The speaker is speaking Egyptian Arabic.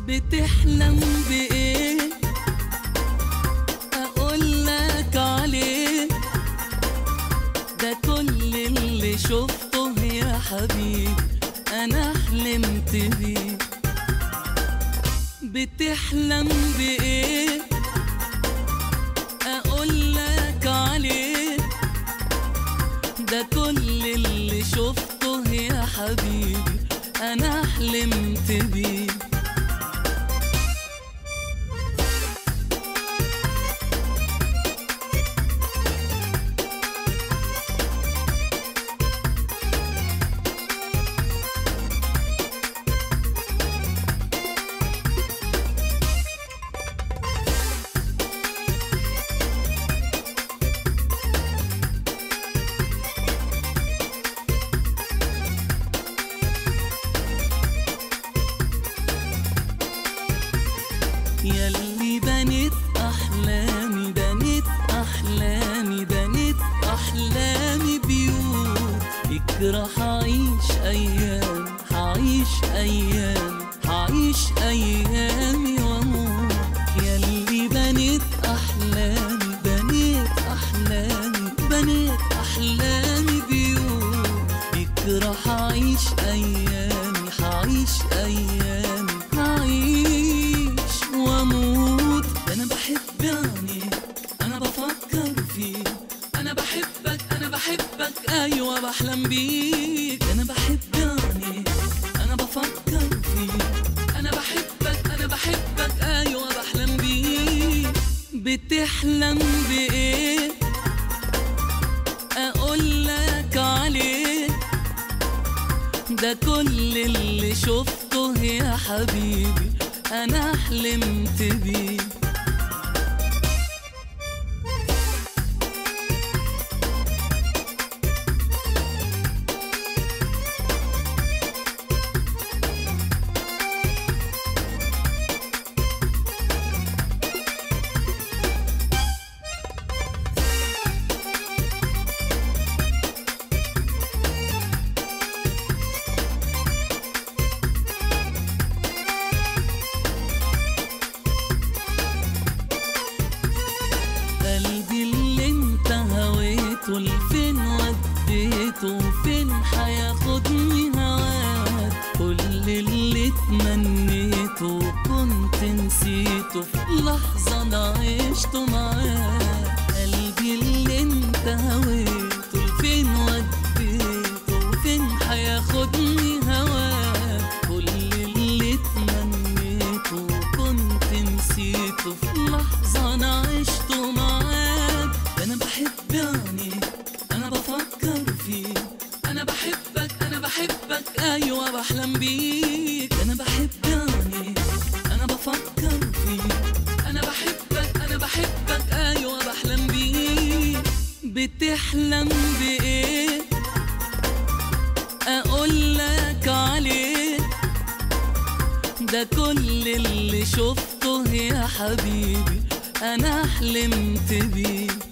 بتحلم بإيه أقول لك عليه ده كل اللي شفته يا حبيبي أنا حلمت بيه بتحلم بإيه أقول لك عليه ده كل اللي شفته يا حبيبي أنا حلمت بيه ياللي بنيت أحلامي بنيت أحلامي بنيت أحلامي بيوت بكرة هعيش أيام هعيش أيام هعيش أيامي وأموت ياللي بنيت أحلامي بنيت أحلامي بنيت أحلامي بيوت بكرة هعيش أيامي هعيش أيامي هعيش وأموت أنا بحب عينيك أنا بفكر فيك أنا بحبك أنا بحبك أيوة بحلم بيك أنا بحب عينيك أنا بفكر فيك أنا بحبك أنا بحبك أيوة بحلم بيك بتحلم بإيه أقول لك عليه ده كل اللي شفته يا حبيبي أنا حلمت بيه قلبي اللي انت هويته لفين وديته فين هياخدني هواك كل اللي تمنيته كنت نسيته في لحظة انا عشته معاك قلبي اللي انت هويته لفين وديته فين هياخدني هواك كل اللي تمنيته كنت نسيته في لحظة أنا عشته معاك أنا بحب عينيك أنا بفكر فيك أنا بحبك أنا بحبك أيوة بحلم بيك أنا بحب عينيك أنا بفكر فيك أنا بحبك أنا بحبك أيوة بحلم بيك بتحلم بإيه أقول لك عليه ده كل اللي شفته يا حبيبي أنا حلمت بيه